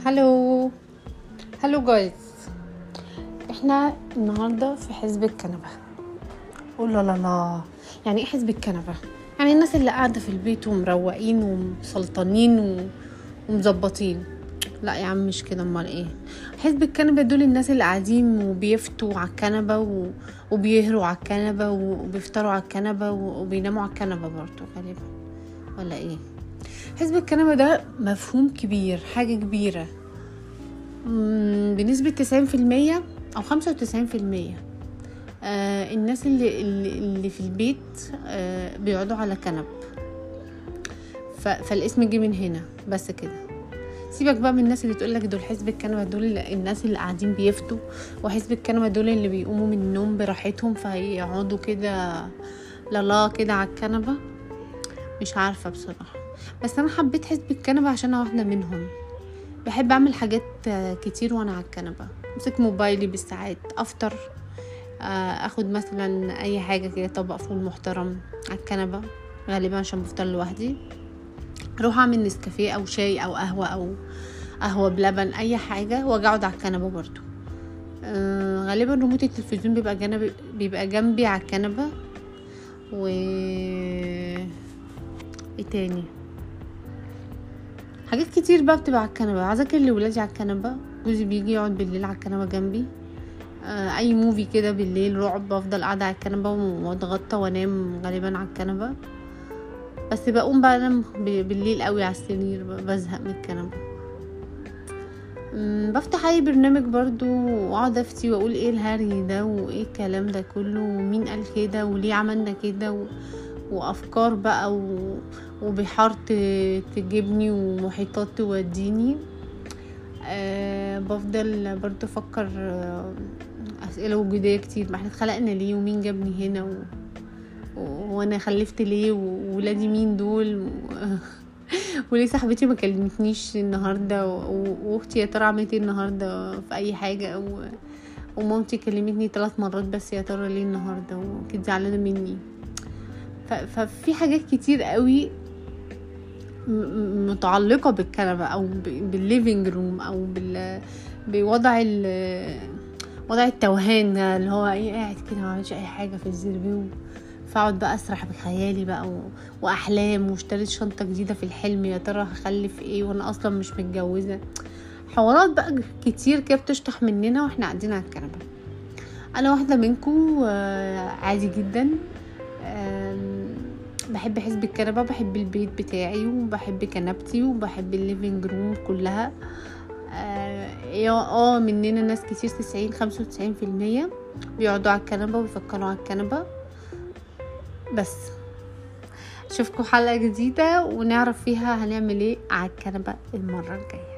هلو هلو جايز احنا النهارده في حزب الكنبه قول لا لا لا يعني ايه حزب الكنبه يعني الناس اللي قاعده في البيت ومروقين ومسلطنين و- ومظبطين لا يا عم مش كده امال ايه حزب الكنبه دول الناس اللي قاعدين وبيفتوا على الكنبه و... وبيهروا على الكنبه وبيفطروا على الكنبه و- وبيناموا على الكنبه برضه غالبا ولا ايه حزب الكنبه ده مفهوم كبير حاجه كبيره مم، بنسبة تسعين في المية أو خمسة وتسعين في المية الناس اللي, اللي, اللي في البيت آه بيقعدوا على كنب ف- فالاسم جه من هنا بس كده سيبك بقى من الناس اللي تقولك دول حزب الكنبة دول اللي- الناس اللي قاعدين بيفتوا وحزب الكنبة دول اللي بيقوموا من النوم براحتهم فيقعدوا كده لا لا كده على الكنبة مش عارفة بصراحة بس أنا حبيت حزب الكنبة عشان أنا واحدة منهم بحب اعمل حاجات آه، كتير وانا على الكنبه امسك موبايلي بالساعات افطر آه، اخد مثلا اي حاجه كده طبق فول محترم على الكنبه غالبا عشان بفطر لوحدي اروح اعمل نسكافيه او شاي او قهوه او قهوه بلبن اي حاجه واجي اقعد على الكنبه برضو آه، غالبا ريموت التلفزيون بيبقى جنبي بيبقى جنبي على الكنبه و ايه تاني حاجات كتير بقى بتبقى على الكنبة اذاكر لولادي على الكنبة جوزي بيجي يقعد بالليل على الكنبة جنبي آه، اي موفي كده بالليل رعب بفضل قاعدة على الكنبة واتغطى وانام غالبا على الكنبة بس بقوم بقى انام ب- بالليل قوي على السرير ب- بزهق من الكنبة مم، بفتح اي برنامج برضو واقعد افتي واقول ايه الهري ده وايه الكلام ده كله ومين قال كده وليه عملنا كده و... وافكار بقى و... وبحار ت- تجيبني ومحيطات توديني أه بفضل برضو افكر آه، اسئله وجوديه كتير ما احنا اتخلقنا ليه ومين جابني هنا و... و- وانا خلفت ليه وولادي مين دول و... وليه صاحبتي ما كلمتنيش النهارده و- واختي يا ترى عملت ايه النهارده في اي حاجه و... ومامتي كلمتني ثلاث مرات بس يا ترى ليه النهارده وكانت زعلانه مني ف... ففي حاجات كتير قوي م- م- متعلقة بالكنبة أو ب- بالليفينج روم أو بال... بوضع ال... وضع التوهان ده اللي هو ايه قاعد كده ما عملش اي حاجه في الزربيو فاقعد بقى اسرح بخيالي بقى و... واحلام واشتريت شنطه جديده في الحلم يا ترى هخلف ايه وانا اصلا مش متجوزه حوارات بقى كتير كده بتشطح مننا واحنا قاعدين على الكنبه انا واحده منكم عادي جدا آم، بحب حزب الكنبه بحب البيت بتاعي وبحب كنبتي وبحب الليفينج روم كلها آه، يا اه مننا ناس كتير تسعين خمسة وتسعين في المية بيقعدوا على الكنبة ويفكروا على الكنبة بس اشوفكم حلقة جديدة ونعرف فيها هنعمل ايه على الكنبة المرة الجاية